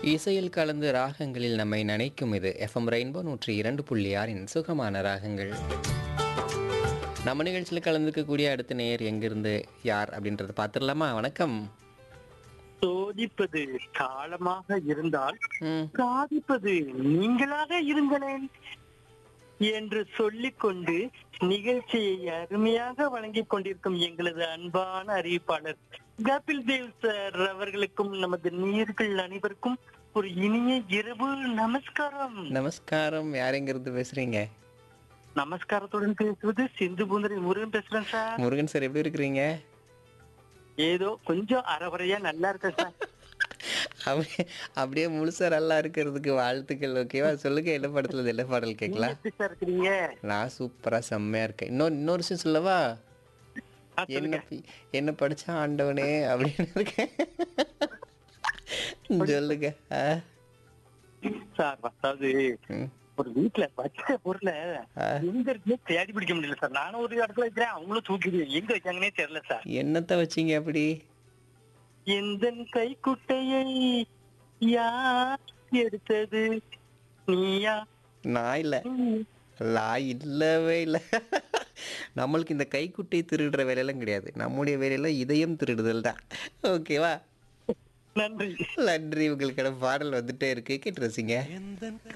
இசையில் கலந்து ராகங்களில் நம்மை நனைக்கும் இது எஃப்எம் ரெயின்போ நூற்றி இரண்டு புள்ளி ஆறின் சுகமான ராகங்கள் நம்ம நிகழ்ச்சியில் கலந்துக்கக்கூடிய அடுத்த நேர் எங்கிருந்து யார் அப்படின்றத பார்த்துடலாமா வணக்கம் சோதிப்பது காலமாக இருந்தால் ம் சாதிப்பது நீங்களாக இருங்களேன் என்று சொல்லிக்கொண்டு நிகழ்ச்சியை அருமையாக வழங்கிக் கொண்டிருக்கும் எங்களது அன்பான அறிவிப்பாளர் கபில் தேவ் சார் அவர்களுக்கும் நமது நீர்கள் அனைவருக்கும் ஒரு இனிய இரவு நமஸ்காரம் நமஸ்காரம் யார் எங்கிருந்து பேசுறீங்க நமஸ்காரத்துடன் பேசுவது சிந்து பூந்தரி முருகன் பேசுறேன் சார் முருகன் சார் எப்படி இருக்கிறீங்க ஏதோ கொஞ்சம் அறகுறையா நல்லா இருக்கேன் சார் அப்படியே அப்படியே முழுசா நல்லா இருக்கிறதுக்கு வாழ்த்துக்கள் ஓகேவா சொல்லுங்க என்ன படத்துல என்ன பாடல் நீங்க கேட்கலாம் எப்படி சார் இருக்கிறீங்க நான் சூப்பரா செம்மையா இருக்கேன் இன்னொரு இன்னொரு விஷயம் சொல்லவா ஆ, என்ன சொல்லுங்க பி- என்ன படிச்சா ஆண்டவனே அப்படின்னு இருக்கேன் சொல்லுங்க ஆ? சார் அதாவது ம். ஒரு வீட்டுல வச்ச பொருளை ஆ. எங்க இருக்குன்னு தேடி பிடிக்க முடியல சார் நானும் ஒரு இடத்துல வைக்கிறேன் அவங்களும் தூக்கிடு எங்க வச்சாங்கன்னே தெரியல சார் என்னத்த வச்சீங்க அப்படி எந்த கைக்குட்டையை யார் எடுத்தது நீயா நான் இல்ல நான் இல்லவே இல்ல நம்மளுக்கு இந்த கைக்குட்டை திருடுற வேலையெல்லாம் கிடையாது நம்முடைய வேலையெல்லாம் இதயம் திருடுதல் தான் ஓகேவா நன்றி நன்றி உங்களுக்கான பாடல் வந்துட்டே இருக்கு கேட்டு ரசிங்க